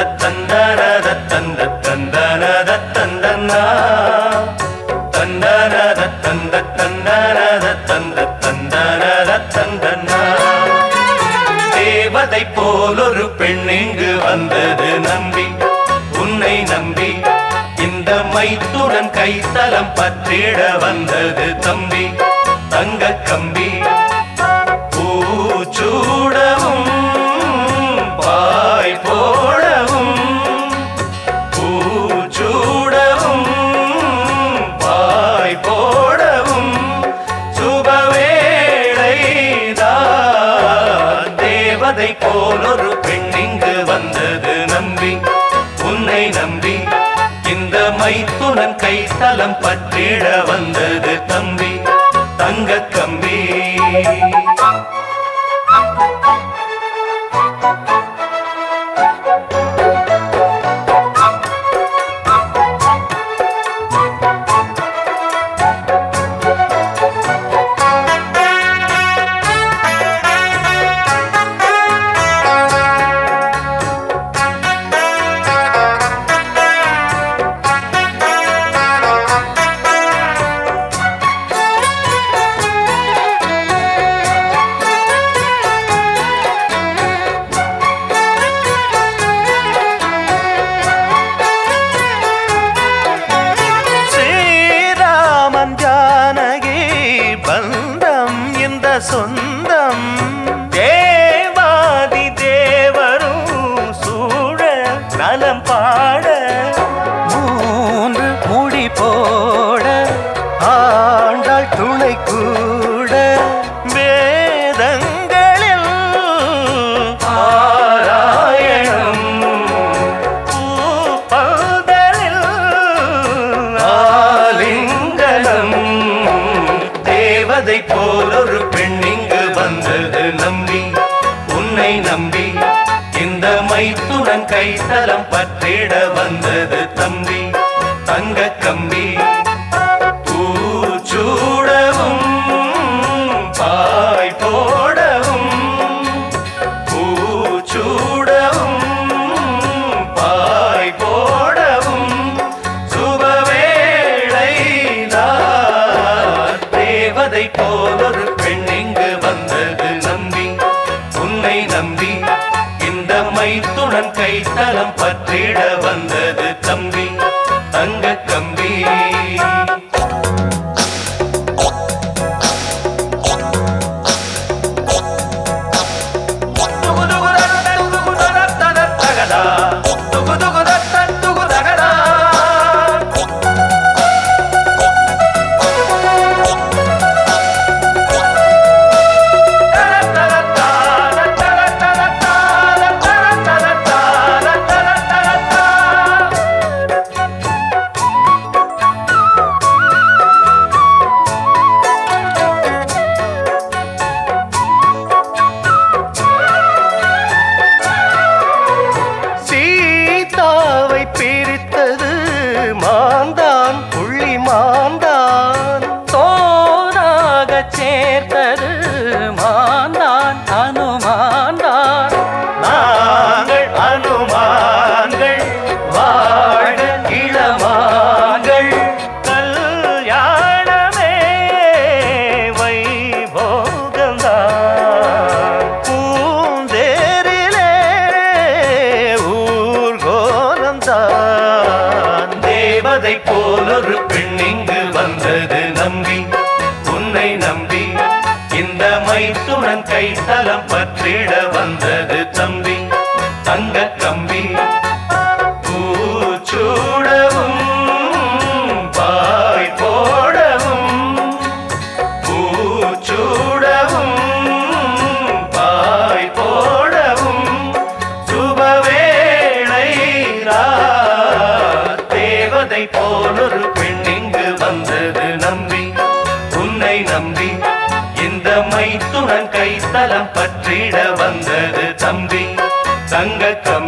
தந்தனத தந்த தந்தனத தந்தனா தந்தனத தந்த தந்தனத தந்த தந்தனத தந்தனா தேவதை போலொரு பெண் இங்கு வந்தது நம்பி உன்னை நம்பி இந்த மைத்துடன் கைத்தலம் பற்றிட வந்தது தம்பி தங்க கம்பி பூச்சூடவும் பாய் போடவும் பூச்சூடவும் பாய் போடவும் சுபவேளைதான் தேவதை போலொரு பெண் இங்கு வந்தது நம்பி உன்னை நம்பி இந்த மைத்துனன் கைத்தலம் பற்றிட வந்தது தம்பி தங்க கம்பி ஸ்ரீராமன் ஜானகி பந்தம் இந்த சொந்தம் தேவாதி தேவரும் சூழ நலம் பாட மூன்று முடி போட ஆண்டாள் துணை கூட வேதங்களில் பாராயணம் பூப்பந்தலில் ஆலிங்கனம் தேவதை போலொரு பெண் இங்கு வந்தது நம்பி உன்னை நம்பி இந்த மைத்துடன் கைத்தலம் பற்றிட வந்தது தம்பி தங்க கம்பி பூச்சூடவும் பாய் போடவும் பூச்சூடவும் பாய் போடவும் சுபவேளைதான் தேவதை போலொரு பெண் இங்கு வந்தது நம்பி உன்னை நம்பி இந்த மைத்துடன் கைத்தலம் பற்றிட வந்தது தம்பி தங்க கம்பி சீதாவை பிரித்தது மாந்தான் புள்ளி மாந்தான் தோனாக சேர்த்தது மாந்தான் அனுமான்தான் நாங்கள் அனுமான்கள் வாழ இளமாங்கள் கல்யாணமே வைபோகம்தான் பூந்தேரிலே ஊர்கோலம்தான் தேவதை போலொரு பெண் இங்கு வந்தது நம்பி உன்னை நம்பி இந்த மைத்துடன் கைத்தலம் பற்றிட வந்தது தம்பி தங்க கம்பி பூச்சூடவும் பாய் போடவும் பூச்சூடவும் பாய் போடவும் சுபவேளை தேவதை போலொரு பெண் இங்கு வந்தது நம்பி உன்னை நம்பி இந்த மைத்துடன் கைத்தலம் பற்றிட வந்தது தம்பி தங்க கம்பி